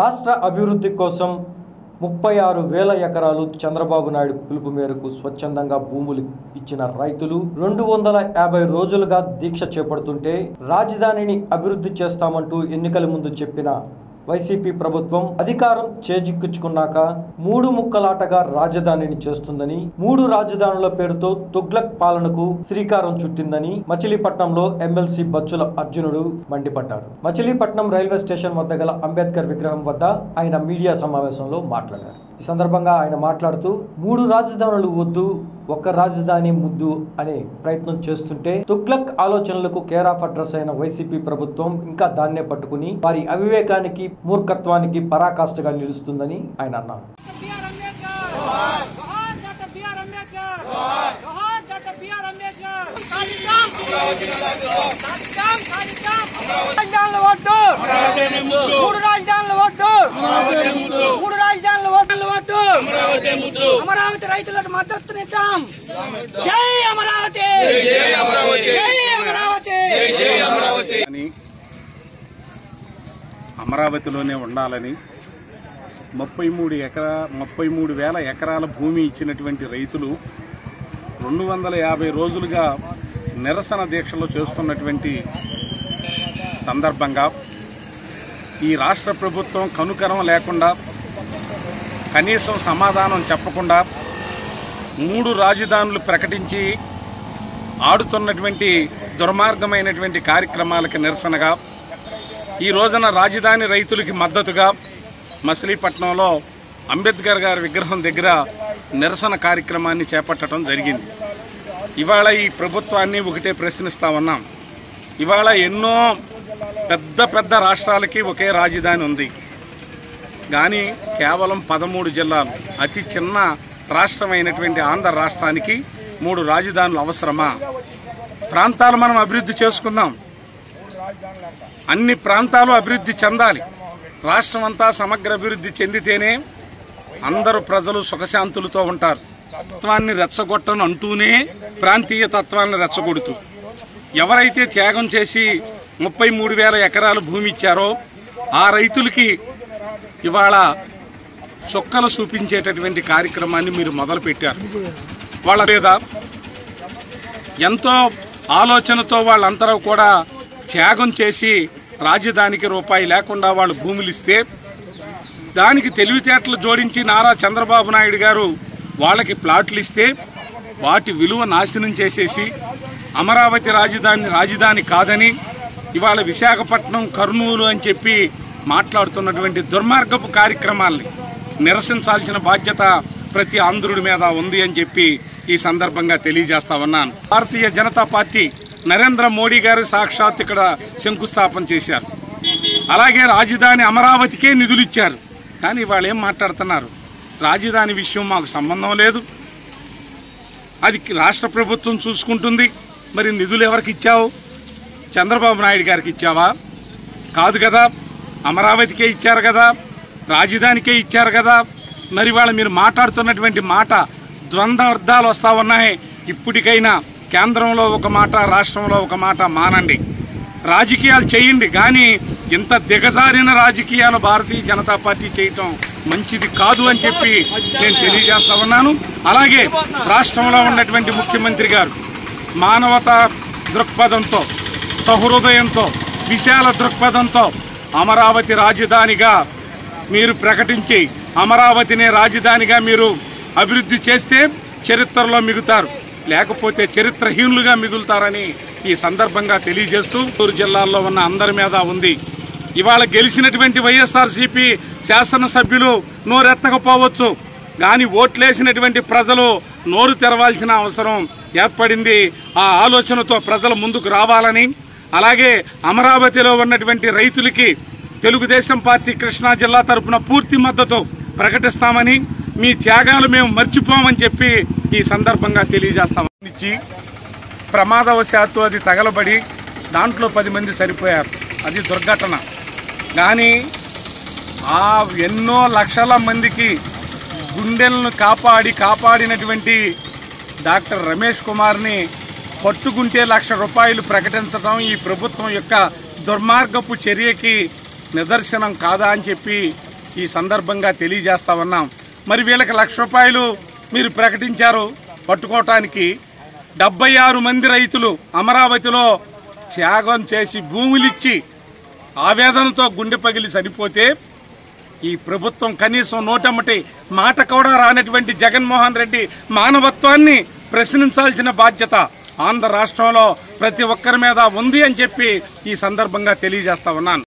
రాష్ట్ర అభివృద్ధి కోసం ముప్పై ఆరు వేల ఎకరాలు చంద్రబాబు నాయుడు పిలుపు మేరకు స్వచ్ఛందంగా భూములు ఇచ్చిన రైతులు రెండు వందల యాభై రోజులుగా దీక్ష చేపడుతుంటే రాజధానిని అభివృద్ధి చేస్తామంటూ ఎన్నికల ముందు చెప్పిన వైసీపీ ప్రభుత్వం అధికారం చేజిక్కించుకున్నాక మూడు ముక్కలాటగా రాజధానిని చేస్తుందని మూడు రాజధానుల పేరుతో తుగ్లక్ పాలనకు శ్రీకారం చుట్టిందని మచిలీపట్నంలో ఎమ్మెల్సీ బచ్చుల అర్జునుడు మండిపడ్డారు మచిలీపట్నం రైల్వే స్టేషన్ వద్ద గల అంబేద్కర్ విగ్రహం వద్ద ఆయన మీడియా సమావేశంలో మాట్లాడారు ఈ సందర్భంగా ఆయన మాట్లాడుతూ మూడు రాజధానులు వద్దు ఒక్క రాజధాని ముద్దు అనే ప్రయత్నం చేస్తుంటే తుగ్లక్ ఆలోచనలకు కేర్ ఆఫ్ అడ్రస్ అయిన వైసీపీ ప్రభుత్వం ఇంకా దాన్నే పట్టుకుని వారి అవివేకానికి మూర్ఖత్వానికి పరాకాష్ఠగా నిలుస్తుందని ఆయన అన్నారు బిఆర్ అంబేద్కర్ జోహార్ డాక్టర్ బిఆర్ అంబేద్కర్ జోహార్ డాక్టర్ బిఆర్ అంబేద్కర్ సాధిద్దాం సాధిద్దాం సాధిద్దాం రాజధానులు వద్దు మూడు రాజధానులు వద్దు మూడు రాజధానులు వద్దు వద్దు అమరావతి రైతులకు మద్దతునిద్దాం జై అమరావతి జై అమరావతి అని అమరావతిలోనే ఉండాలని ముప్పై మూడు ఎకరా ముప్పై మూడు వేల ఎకరాల భూమి ఇచ్చినటువంటి రైతులు రెండు వందల యాభై రోజులుగా నిరసన దీక్షలు చేస్తున్నటువంటి సందర్భంగా ఈ రాష్ట్ర ప్రభుత్వం కనుకరం లేకుండా కనీసం సమాధానం చెప్పకుండా మూడు రాజధానులు ప్రకటించి ఆడుతున్నటువంటి దుర్మార్గమైనటువంటి కార్యక్రమాలకు నిరసనగా ఈ రోజున రాజధాని రైతులకి మద్దతుగా మచిలీపట్నంలో అంబేద్కర్ గారి విగ్రహం దగ్గర నిరసన కార్యక్రమాన్ని చేపట్టడం జరిగింది ఇవాళ ఈ ప్రభుత్వాన్ని ఒకటే ప్రశ్నిస్తా ఉన్నాం ఇవాళ ఎన్నో పెద్ద పెద్ద రాష్ట్రాలకి ఒకే రాజధాని ఉంది కానీ కేవలం పదమూడు జిల్లాలు అతి చిన్న రాష్ట్రమైనటువంటి ఆంధ్ర రాష్ట్రానికి మూడు రాజధానులు అవసరమా ప్రాంతాలు మనం అభివృద్ధి చేసుకుందాం అన్ని ప్రాంతాలు అభివృద్ధి చెందాలి రాష్ట్రం అంతా సమగ్ర అభివృద్ధి చెందితేనే అందరూ ప్రజలు సుఖశాంతులతో ఉంటారు తత్వాన్ని రెచ్చగొట్టను అంటూనే ప్రాంతీయ తత్వాన్ని రెచ్చగొడుతూ ఎవరైతే త్యాగం చేసి ముప్పై మూడు వేల ఎకరాలు భూమి ఇచ్చారో ఆ రైతులకి ఇవాళ చుక్కలు చూపించేటటువంటి కార్యక్రమాన్ని మీరు మొదలు పెట్టారు వాళ్ళ మీద ఎంతో ఆలోచనతో వాళ్ళందరూ కూడా త్యాగం చేసి రాజధానికి రూపాయి లేకుండా వాళ్ళు భూములు ఇస్తే దానికి తెలివితేటలు జోడించి నారా చంద్రబాబు నాయుడు గారు వాళ్ళకి ప్లాట్లు ఇస్తే వాటి విలువ నాశనం చేసేసి అమరావతి రాజధాని రాజధాని కాదని ఇవాళ విశాఖపట్నం కర్నూలు అని చెప్పి మాట్లాడుతున్నటువంటి దుర్మార్గపు కార్యక్రమాల్ని నిరసించాల్సిన బాధ్యత ప్రతి ఆంధ్రుడి మీద ఉంది అని చెప్పి ఈ సందర్భంగా తెలియజేస్తా ఉన్నాను భారతీయ జనతా పార్టీ నరేంద్ర మోడీ గారు సాక్షాత్ ఇక్కడ శంకుస్థాపన చేశారు అలాగే రాజధాని అమరావతికే నిధులు ఇచ్చారు కానీ వాళ్ళు ఏం మాట్లాడుతున్నారు రాజధాని విషయం మాకు సంబంధం లేదు అది రాష్ట్ర ప్రభుత్వం చూసుకుంటుంది మరి నిధులు ఎవరికి ఇచ్చావు చంద్రబాబు నాయుడు గారికి ఇచ్చావా కాదు కదా అమరావతికే ఇచ్చారు కదా రాజధానికే ఇచ్చారు కదా మరి వాళ్ళ మీరు మాట్లాడుతున్నటువంటి మాట ద్వంద్వ అర్థాలు వస్తా ఉన్నాయి ఇప్పటికైనా కేంద్రంలో ఒక మాట రాష్ట్రంలో ఒక మాట మానండి రాజకీయాలు చేయండి కానీ ఇంత దిగజారిన రాజకీయాలు భారతీయ జనతా పార్టీ చేయటం మంచిది కాదు అని చెప్పి నేను తెలియజేస్తా ఉన్నాను అలాగే రాష్ట్రంలో ఉన్నటువంటి ముఖ్యమంత్రి గారు మానవతా దృక్పథంతో సహృదయంతో విశాల దృక్పథంతో అమరావతి రాజధానిగా మీరు ప్రకటించి అమరావతినే రాజధానిగా మీరు అభివృద్ధి చేస్తే చరిత్రలో మిగుతారు లేకపోతే చరిత్రహీనులుగా మిగులుతారని ఈ సందర్భంగా తెలియజేస్తూ చిత్తూరు జిల్లాల్లో ఉన్న అందరి మీద ఉంది ఇవాళ గెలిచినటువంటి వైఎస్ఆర్సీపీ శాసనసభ్యులు నోరెత్తకపోవచ్చు కానీ ఓట్లేసినటువంటి ప్రజలు నోరు తెరవాల్సిన అవసరం ఏర్పడింది ఆ ఆలోచనతో ప్రజలు ముందుకు రావాలని అలాగే అమరావతిలో ఉన్నటువంటి రైతులకి తెలుగుదేశం పార్టీ కృష్ణా జిల్లా తరపున పూర్తి మద్దతు ప్రకటిస్తామని మీ త్యాగాలు మేము మర్చిపోమని చెప్పి ఈ సందర్భంగా తెలియజేస్తామని ఇచ్చి ప్రమాదవశాత్తు అది తగలబడి దాంట్లో పది మంది సరిపోయారు అది దుర్ఘటన కానీ ఆ ఎన్నో లక్షల మందికి గుండెలను కాపాడి కాపాడినటువంటి డాక్టర్ రమేష్ కుమార్ని పట్టుకుంటే లక్ష రూపాయలు ప్రకటించడం ఈ ప్రభుత్వం యొక్క దుర్మార్గపు చర్యకి నిదర్శనం కాదా అని చెప్పి ఈ సందర్భంగా తెలియజేస్తా ఉన్నాం మరి వీళ్ళకి లక్ష రూపాయలు మీరు ప్రకటించారు పట్టుకోవటానికి డెబ్బై ఆరు మంది రైతులు అమరావతిలో త్యాగం చేసి భూములిచ్చి ఆవేదనతో గుండె పగిలి చనిపోతే ఈ ప్రభుత్వం కనీసం నోటమ్మటి మాట కూడా రానటువంటి జగన్మోహన్ రెడ్డి మానవత్వాన్ని ప్రశ్నించాల్సిన బాధ్యత ఆంధ్ర రాష్ట్రంలో ప్రతి ఒక్కరి మీద ఉంది అని చెప్పి ఈ సందర్భంగా తెలియజేస్తా ఉన్నాను